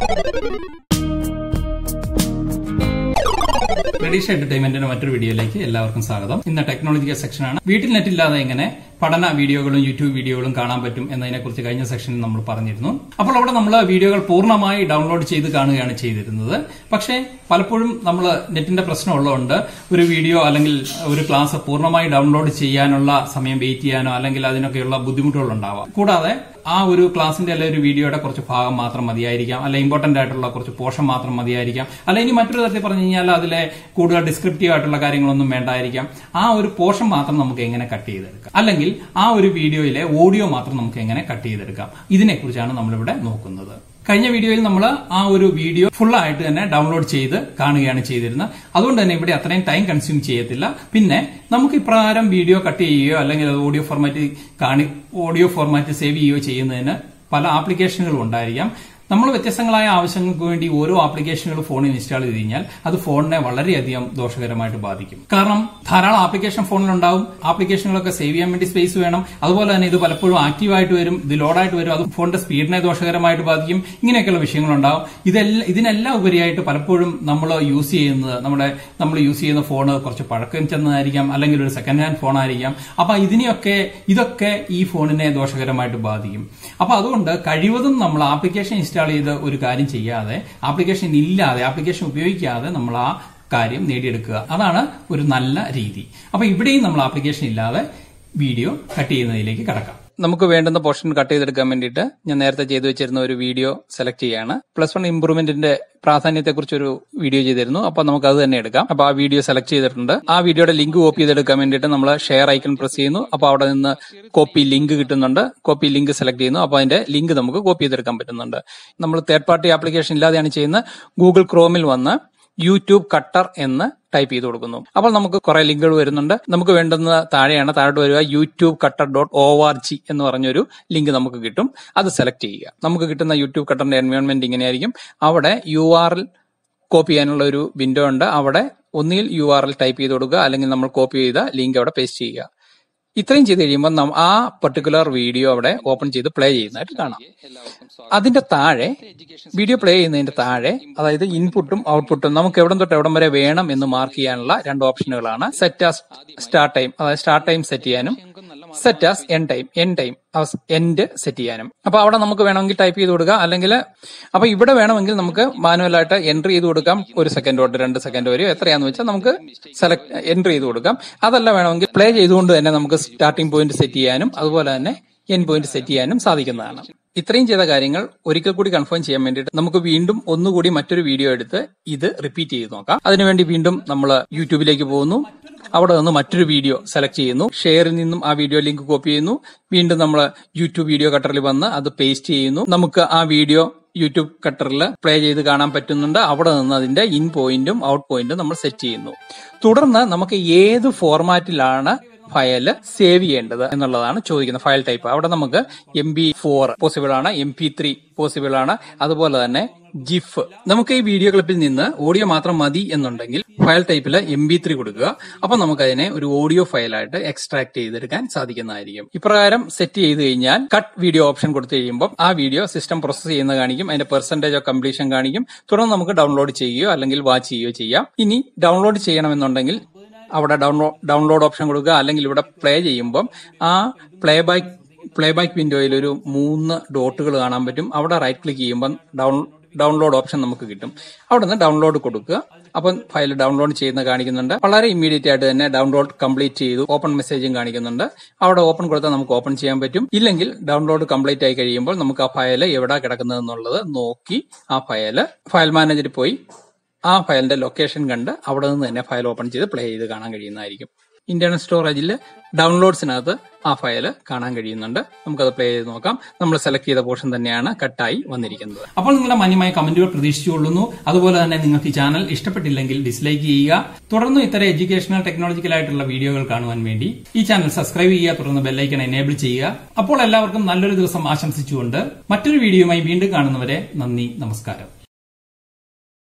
traditional എന്റർടൈൻമെന്റിന്റെ മറ്റൊരു വീഡിയോയിലേക്ക് എല്ലാവർക്കും സ്വാഗതം ഇന്ന് ടെക്നോളജിക്കൽ സെക്ഷനാണ് വീട്ടിൽ നെറ്റ് ഇല്ലാതെ എങ്ങനെ പഠന വീഡിയോകളും യൂട്യൂബ് വീഡിയോകളും കാണാൻ പറ്റും എന്നതിനെക്കുറിച്ച് കഴിഞ്ഞ സെക്ഷനിൽ നമ്മൾ പറഞ്ഞിരുന്നു അപ്പോൾ അവിടെ നമ്മൾ വീഡിയോകൾ പൂർണ്ണമായി ഡൗൺലോഡ് ചെയ്ത് കാണുകയാണ് ചെയ്തിരുന്നത് പക്ഷേ പലപ്പോഴും നമ്മൾ നെറ്റിന്റെ പ്രശ്നം ഉള്ളതുകൊണ്ട് ഒരു വീഡിയോ അല്ലെങ്കിൽ ഒരു ക്ലാസ് പൂർണ്ണമായി ഡൗൺലോഡ് ചെയ്യാനുള്ള സമയം വെയിറ്റ് ചെയ്യാനോ അല്ലെങ്കിൽ അതിനൊക്കെയുള്ള ബുദ്ധിമുട്ടുകൾ ഉണ്ടാവാം കൂടാതെ ആ ഒരു ക്ലാസിന്റെ അല്ലെങ്കിൽ ഒരു വീഡിയോയുടെ കുറച്ച് ഭാഗം മാത്രം മതിയായിരിക്കാം അല്ലെ ഇമ്പോർട്ടന്റ് ആയിട്ടുള്ള കുറച്ച് പോർഷൻ മാത്രം മതിയായിരിക്കാം അല്ലെ ഇനി മറ്റൊരു തരത്തിൽ പറഞ്ഞു കഴിഞ്ഞാൽ അതിലെ കൂടുതൽ ഡിസ്ക്രിപ്റ്റീവ് ആയിട്ടുള്ള കാര്യങ്ങളൊന്നും വേണ്ടായിരിക്കാം ആ ഒരു പോർഷൻ മാത്രം നമുക്ക് എങ്ങനെ കട്ട് ചെയ്തെടുക്കാം അല്ലെങ്കിൽ ആ ഒരു വീഡിയോയിലെ ഓഡിയോ മാത്രം നമുക്ക് എങ്ങനെ കട്ട് ചെയ്തെടുക്കാം ഇതിനെക്കുറിച്ചാണ് നമ്മളിവിടെ നോക്കുന്നത് കഴിഞ്ഞ വീഡിയോയിൽ നമ്മൾ ആ ഒരു വീഡിയോ ഫുൾ ആയിട്ട് തന്നെ ഡൗൺലോഡ് ചെയ്ത് കാണുകയാണ് ചെയ്തിരുന്നത് അതുകൊണ്ട് തന്നെ ഇവിടെ അത്രയും ടൈം കൺസ്യൂം ചെയ്യത്തില്ല പിന്നെ നമുക്ക് ഇപ്രകാരം വീഡിയോ കട്ട് ചെയ്യുകയോ അല്ലെങ്കിൽ അത് ഓഡിയോ ഫോർമാറ്റ് കാണി ഓഡിയോ ഫോർമാറ്റ് സേവ് ചെയ്യുകയോ ചെയ്യുന്നതിന് പല ആപ്ലിക്കേഷനുകളും ഉണ്ടായിരിക്കാം നമ്മൾ വ്യത്യസ്തങ്ങളായ ആവശ്യങ്ങൾക്ക് വേണ്ടി ഓരോ ആപ്ലിക്കേഷനുകൾ ഫോണിൽ ഇൻസ്റ്റാൾ ചെയ്ത് കഴിഞ്ഞാൽ അത് ഫോണിനെ വളരെയധികം ദോഷകരമായിട്ട് ബാധിക്കും കാരണം ധാരാളം ആപ്ലിക്കേഷൻ ഫോണിലുണ്ടാവും ആപ്ലിക്കേഷനുകളൊക്കെ സേവ് ചെയ്യാൻ വേണ്ടി സ്പേസ് വേണം അതുപോലെ തന്നെ ഇത് പലപ്പോഴും ആക്റ്റീവായിട്ട് വരും ഇത് ലോഡായിട്ട് വരും അത് ഫോണിന്റെ സ്പീഡിനെ ദോഷകരമായിട്ട് ബാധിക്കും ഇങ്ങനെയൊക്കെയുള്ള വിഷയങ്ങളുണ്ടാവും ഇതെല്ലാം ഇതിനെല്ലാം ഉപരിയായിട്ട് പലപ്പോഴും നമ്മൾ യൂസ് ചെയ്യുന്നത് നമ്മുടെ നമ്മൾ യൂസ് ചെയ്യുന്ന ഫോൺ കുറച്ച് പഴക്കം ചെന്നതായിരിക്കാം അല്ലെങ്കിൽ ഒരു സെക്കൻഡ് ഹാൻഡ് ഫോൺ ആയിരിക്കാം അപ്പൊ ഇതിനെയൊക്കെ ഇതൊക്കെ ഈ ഫോണിനെ ദോഷകരമായിട്ട് ബാധിക്കും അപ്പൊ അതുകൊണ്ട് കഴിവതും നമ്മൾ ആപ്ലിക്കേഷൻ ഇൻസ്റ്റാൾ ചെയ്ത് ഒരു കാര്യം ചെയ്യാതെ ആപ്ലിക്കേഷൻ ഇല്ലാതെ ആപ്ലിക്കേഷൻ ഉപയോഗിക്കാതെ നമ്മൾ ആ കാര്യം നേടിയെടുക്കുക അതാണ് ഒരു നല്ല രീതി അപ്പൊ ഇവിടെയും നമ്മൾ ആപ്ലിക്കേഷൻ ഇല്ലാതെ വീഡിയോ കട്ട് ചെയ്യുന്നതിലേക്ക് കടക്കാം നമുക്ക് വേണ്ടുന്ന പോർഷൻ കട്ട് ചെയ്തെടുക്കാൻ വേണ്ടിയിട്ട് ഞാൻ നേരത്തെ ചെയ്തു വെച്ചിരുന്ന ഒരു വീഡിയോ സെലക്ട് ചെയ്യാണ് പ്ലസ് വൺ ഇംപ്രൂവ്മെന്റിന്റെ പ്രാധാന്യത്തെക്കുറിച്ച് ഒരു വീഡിയോ ചെയ്തിരുന്നു അപ്പൊ നമുക്ക് അത് തന്നെ എടുക്കാം അപ്പൊ ആ വീഡിയോ സെലക്ട് ചെയ്തിട്ടുണ്ട് ആ വീഡിയോയുടെ ലിങ്ക് കോപ്പി ചെയ്തെടുക്കാൻ വേണ്ടിയിട്ട് നമ്മൾ ഷെയർ ഐക്കൺ പ്രസ് ചെയ്യുന്നു അപ്പൊ അവിടെ നിന്ന് കോപ്പി ലിങ്ക് കിട്ടുന്നുണ്ട് കോപ്പി ലിങ്ക് സെലക്ട് ചെയ്യുന്നു അപ്പൊ അതിന്റെ ലിങ്ക് നമുക്ക് കോപ്പി ചെയ്തെടുക്കാൻ പറ്റുന്നുണ്ട് നമ്മൾ തേർഡ് പാർട്ടി ആപ്ലിക്കേഷൻ ഇല്ലാതെയാണ് ചെയ്യുന്നത് ഗൂഗിൾ ക്രോമിൽ വന്ന് യൂട്യൂബ് കട്ടർ എന്ന് ടൈപ്പ് ചെയ്ത് കൊടുക്കുന്നു അപ്പോൾ നമുക്ക് കുറെ ലിങ്കുകൾ വരുന്നുണ്ട് നമുക്ക് വേണ്ടുന്ന താഴെയാണ് താഴോട്ട് വരിക YouTube cutter dot O R G എന്ന് പറഞ്ഞൊരു ലിങ്ക് നമുക്ക് കിട്ടും അത് സെലക്ട് ചെയ്യുക നമുക്ക് കിട്ടുന്ന യൂട്യൂബ് കട്ടറിന്റെ എൻവയോൺമെന്റ് ഇങ്ങനെയായിരിക്കും അവിടെ യു ആർ എൽ കോപ്പി ചെയ്യാനുള്ള ഒരു വിൻഡോ ഉണ്ട് അവിടെ ഒന്നിൽ യു ആർ എൽ ടൈപ്പ് ചെയ്ത് കൊടുക്കുക അല്ലെങ്കിൽ നമ്മൾ കോപ്പി ചെയ്ത ലിങ്ക് അവിടെ പേസ്റ്റ് ചെയ്യുക ഇത്രയും ചെയ്ത് കഴിയുമ്പോൾ നം- ആ പെർട്ടിക്കുലർ വീഡിയോ അവിടെ ഓപ്പൺ ചെയ്ത് പ്ലേ ചെയ്യുന്നതായിട്ട് കാണാം അതിന്റെ താഴെ വീഡിയോ പ്ലേ ചെയ്യുന്നതിന്റെ താഴെ അതായത് ഇൻപുട്ടും ഔട്ട്പുട്ടും നമുക്ക് എവിടം തൊട്ട് എവിടം വരെ വേണം എന്ന് മാർക്ക് ചെയ്യാനുള്ള രണ്ട് ഓപ്ഷനുകളാണ് സെറ്റ് ആസ് സ്റ്റാർട്ട് ടൈം അതായത് സ്റ്റാർട്ട് ടൈം സെറ്റ് ചെയ്യാനും set as end time end time end set ചെയ്യാനും അപ്പൊ അവിടെ നമുക്ക് വേണമെങ്കിൽ ടൈപ്പ് ചെയ്ത് കൊടുക്കുക അല്ലെങ്കിൽ അപ്പൊ ഇവിടെ വേണമെങ്കിൽ നമുക്ക് മാനുവലായിട്ട് എൻട്രി ചെയ്ത് കൊടുക്കാം ഒരു സെക്കൻഡ് തൊട്ട് രണ്ട് സെക്കൻഡ് വരെയോ എത്രയാന്ന് വെച്ചാൽ നമുക്ക് സെലക്ട് എൻട്രി ചെയ്ത് കൊടുക്കാം അതല്ല വേണമെങ്കിൽ പ്ലേ ചെയ്തുകൊണ്ട് തന്നെ നമുക്ക് സ്റ്റാർട്ടിംഗ് പോയിന്റ് സെറ്റ് ചെയ്യാനും അതുപോലെ തന്നെ എൻ പോയിന്റ് സെറ്റ് ചെയ്യാനും സാധിക്കുന്നതാണ് ഇത്രയും ചെയ്ത കാര്യങ്ങൾ ഒരിക്കൽ കൂടി കൺഫേം ചെയ്യാൻ വേണ്ടിയിട്ട് നമുക്ക് വീണ്ടും ഒന്നുകൂടി മറ്റൊരു വീഡിയോ എടുത്ത് ഇത് റിപ്പീറ്റ് ചെയ്ത് നോക്കാം അതിനുവേണ്ടി വീണ്ടും നമ്മൾ യൂട്യൂബിലേക്ക് പോകുന്നു അവിടെ നിന്ന് മറ്റൊരു വീഡിയോ സെലക്ട് ചെയ്യുന്നു ഷെയറിൽ നിന്നും ആ വീഡിയോ ലിങ്ക് കോപ്പി ചെയ്യുന്നു വീണ്ടും നമ്മൾ യൂട്യൂബ് വീഡിയോ കട്ടറിൽ വന്ന് അത് പേസ്റ്റ് ചെയ്യുന്നു നമുക്ക് ആ വീഡിയോ യൂട്യൂബ് കട്ടറിൽ പ്ലേ ചെയ്ത് കാണാൻ പറ്റുന്നുണ്ട് അവിടെ നിന്ന് അതിന്റെ ഇൻ പോയിന്റും ഔട്ട് പോയിന്റും നമ്മൾ സെറ്റ് ചെയ്യുന്നു തുടർന്ന് നമുക്ക് ഏത് ഫോർമാറ്റിലാണ് ഫയൽ സേവ് ചെയ്യേണ്ടത് എന്നുള്ളതാണ് ചോദിക്കുന്നത് ഫയൽ ടൈപ്പ് അവിടെ നമുക്ക് എം ബി ഫോർ പോസിബിൾ ആണ് എം പി ത്രീ പോസിബിൾ ആണ് അതുപോലെ തന്നെ ജിഫ് നമുക്ക് ഈ വീഡിയോ ക്ലിപ്പിൽ നിന്ന് ഓഡിയോ മാത്രം മതി എന്നുണ്ടെങ്കിൽ ഫയൽ ടൈപ്പിൽ എം ബി ത്രീ കൊടുക്കുക അപ്പൊ നമുക്ക് അതിനെ ഒരു ഓഡിയോ ഫയലായിട്ട് എക്സ്ട്രാക്ട് ചെയ്തെടുക്കാൻ സാധിക്കുന്നതായിരിക്കും ഇപ്രകാരം സെറ്റ് ചെയ്ത് കഴിഞ്ഞാൽ കട്ട് വീഡിയോ ഓപ്ഷൻ കൊടുത്തു കഴിയുമ്പോൾ ആ വീഡിയോ സിസ്റ്റം പ്രോസസ് ചെയ്യുന്ന കാണിക്കും അതിന്റെ പെർസെന്റേജ് ഓഫ് കംപ്ലീഷൻ കാണിക്കും തുടർന്ന് നമുക്ക് ഡൗൺലോഡ് ചെയ്യുകയോ അല്ലെങ്കിൽ വാച്ച് ചെയ്യുകയോ ചെയ്യാം ഇനി ഡൗൺലോഡ് ചെയ്യണമെന്നുണ്ടെങ്കിൽ അവിടെ ഡൗൺലോഡ് ഡൗൺലോഡ് ഓപ്ഷൻ കൊടുക്കുക അല്ലെങ്കിൽ ഇവിടെ പ്ലേ ചെയ്യുമ്പം ആ പ്ലേ ബാക്ക് പ്ലേ ബാക്ക് വിൻഡോയിൽ ഒരു മൂന്ന് ഡോട്ടുകൾ കാണാൻ പറ്റും അവിടെ റൈറ്റ് ക്ലിക്ക് ചെയ്യുമ്പോൾ ഡൗൺ ഡൗൺലോഡ് ഓപ്ഷൻ നമുക്ക് കിട്ടും അവിടെ നിന്ന് ഡൗൺലോഡ് കൊടുക്കുക അപ്പം ഫയൽ ഡൗൺലോഡ് ചെയ്യുന്ന കാണിക്കുന്നുണ്ട് വളരെ ഇമ്മീഡിയറ്റ് ആയിട്ട് തന്നെ ഡൗൺലോഡ് കംപ്ലീറ്റ് ചെയ്തു ഓപ്പൺ മെസ്സേജും കാണിക്കുന്നുണ്ട് അവിടെ ഓപ്പൺ കൊടുത്താൽ നമുക്ക് ഓപ്പൺ ചെയ്യാൻ പറ്റും ഇല്ലെങ്കിൽ ഡൗൺലോഡ് കംപ്ലീറ്റ് ആയി കഴിയുമ്പോൾ നമുക്ക് ആ ഫയൽ എവിടെ കിടക്കുന്നത് എന്നുള്ളത് നോക്കി ആ ഫയൽ ഫയൽ മാനേജറിൽ പോയി ആ ഫയലിന്റെ ലൊക്കേഷൻ കണ്ട് അവിടെ നിന്ന് തന്നെ ഫയൽ ഓപ്പൺ ചെയ്ത് പ്ലേ ചെയ്ത് കാണാൻ കഴിയുന്നതായിരിക്കും ഇന്റർണൽ സ്റ്റോറേജിൽ ഡൗൺലോഡ്സിനകത്ത് ആ ഫയൽ കാണാൻ കഴിയുന്നുണ്ട് നമുക്കത് പ്ലേ ചെയ്ത് നോക്കാം നമ്മൾ സെലക്ട് ചെയ്ത പോർഷൻ തന്നെയാണ് കട്ടായി വന്നിരിക്കുന്നത് അപ്പോൾ നിങ്ങളുടെ മാന്യമായ കമന്റുകൾ പ്രതീക്ഷിച്ചുകൊള്ളുന്നു അതുപോലെ തന്നെ നിങ്ങൾക്ക് ഈ ചാനൽ ഇഷ്ടപ്പെട്ടില്ലെങ്കിൽ ഡിസ്ലൈക്ക് ചെയ്യുക തുടർന്ന് ഇത്തരം എഡ്യൂക്കേഷണൽ ടെക്നോളജിക്കൽ ആയിട്ടുള്ള വീഡിയോകൾ കാണുവാൻ വേണ്ടി ഈ ചാനൽ സബ്സ്ക്രൈബ് ചെയ്യുക തുടർന്ന് ബെല്ലൈക്കൺ എനേബിൾ ചെയ്യുക അപ്പോൾ എല്ലാവർക്കും നല്ലൊരു ദിവസം ആശംസിച്ചുകൊണ്ട് മറ്റൊരു വീഡിയോയുമായി വീണ്ടും കാണുന്നവരെ നന്ദി നമസ്കാരം